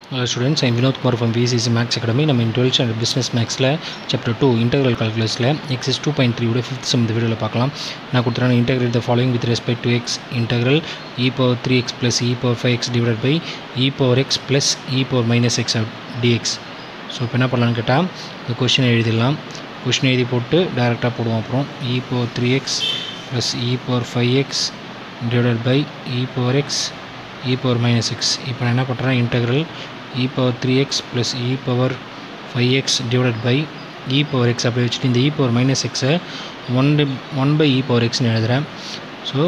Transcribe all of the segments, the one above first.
hello students I'm Vinod Kumar from VCC maths academy நம்ம in twelfth standard business மேக்ஸில் chapter two integral கால்குலஸில் exercise two point த்ரீயோட fifth sum இந்த வீடியோவில் பார்க்கலாம் நான் கொடுத்துறேன் integrate the following with respect to x integral e power three x plus e power five x divide by e power x plus e power minus x dx so இப்போ என்ன பண்ணலான்னு கேட்டால் இந்த கொஷினை எழுதிடலாம் கொஷின் எழுதி போட்டு டேரெக்டாக போடுவோம் அப்புறம் e power three x plus e power five x divided by e power x e power minus x இப்போ நான் என்ன பண்ணுறேன் integral e power three x plus e power five x divided by e power x அப்படி வச்சுட்டு இந்த e power மைனஸ் எக்ஸை one one by e power எக்ஸ்னு எழுதுகிறேன் ஸோ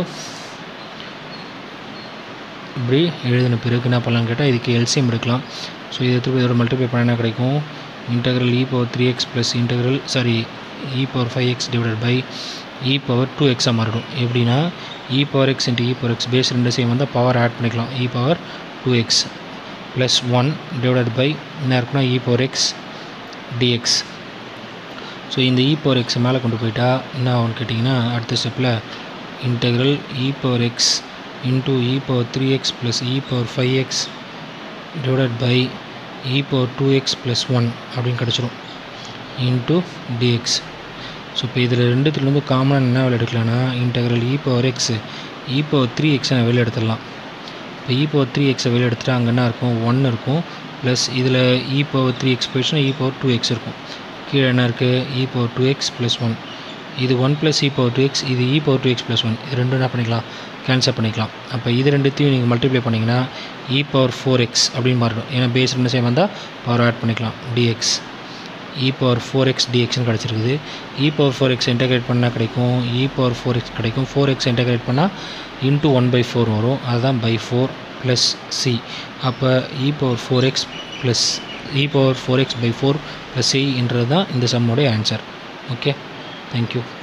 இப்படி எழுதின பிறகு என்ன பண்ணலான்னு கேட்டால் இதுக்கு எல்சிஎம் எடுக்கலாம் ஸோ இதை திருப்பி இதோட மல்டிப்ளை பண்ண என்ன கிடைக்கும் integral e power three x plus integral sorry e power five x divided by e power two எக்ஸாக மாறிடும் எப்படின்னா e power x into e power x base ரெண்டு சேம் வந்தால் பவர் ஆட் பண்ணிக்கலாம் e power two x plus one divided by என்ன இருக்குன்னா e power x dx so இந்த e power எக்ஸை மேலே கொண்டு போயிட்டா என்ன ஆகும்னு கேட்டிங்கன்னா அடுத்த ஸ்டெப்பில் integral e power x into e power three x plus e power five x divided by e power two x plus one அப்படின்னு கிடச்சிரும் இன்ட்டு டிஎக்ஸ் ஸோ இப்போ இதில் ரெண்டுத்துலேருந்து காமனாக என்ன வெளில எடுக்கலாம்னா integral e power x e power three எக்ஸை நான் வெளில எடுத்துடலாம் இப்போ இ பவர் த்ரீ எக்ஸை வெளில எடுத்துகிட்டு அங்கே என்ன இருக்கும் ஒன் இருக்கும் ப்ளஸ் இதில் இ பவர் த்ரீ எக்ஸ் போயிடுச்சுன்னா இ பவர் டூ எக்ஸ் இருக்கும் கீழே என்ன இருக்குது e power two x plus one இது one plus e power two x இது e power two x plus one இது ரெண்டும் என்ன பண்ணிக்கலாம் கேன்சல் பண்ணிக்கலாம் அப்போ இது ரெண்டுத்தையும் நீங்கள் மல்டிப்ளை பண்ணிங்கன்னா இ பவர் ஃபோர் எக்ஸ் அப்படின்னு மாறிடும் ஏன்னா பேஸ் ரெண்டு சேம் வந்தால் பவர் ஆட் பண்ணிக்கலாம் dx e power four x டிஎக்ஸ்னு கிடச்சிருக்குது e power four x integrate பண்ணால் கிடைக்கும் இ பவர் ஃபோர் எக்ஸ் கிடைக்கும் ஃபோர் எக்ஸ் இன்டெகிரேட் பண்ணால் இன்ட்டு ஒன் பை ஃபோர் வரும் அதுதான் பை ஃபோர் ப்ளஸ் சி அப்போ e power four x plus e power four x by four plus சின்றது தான் இந்த சம்மோடைய ஆன்சர் ஓகே தேங்க்யூ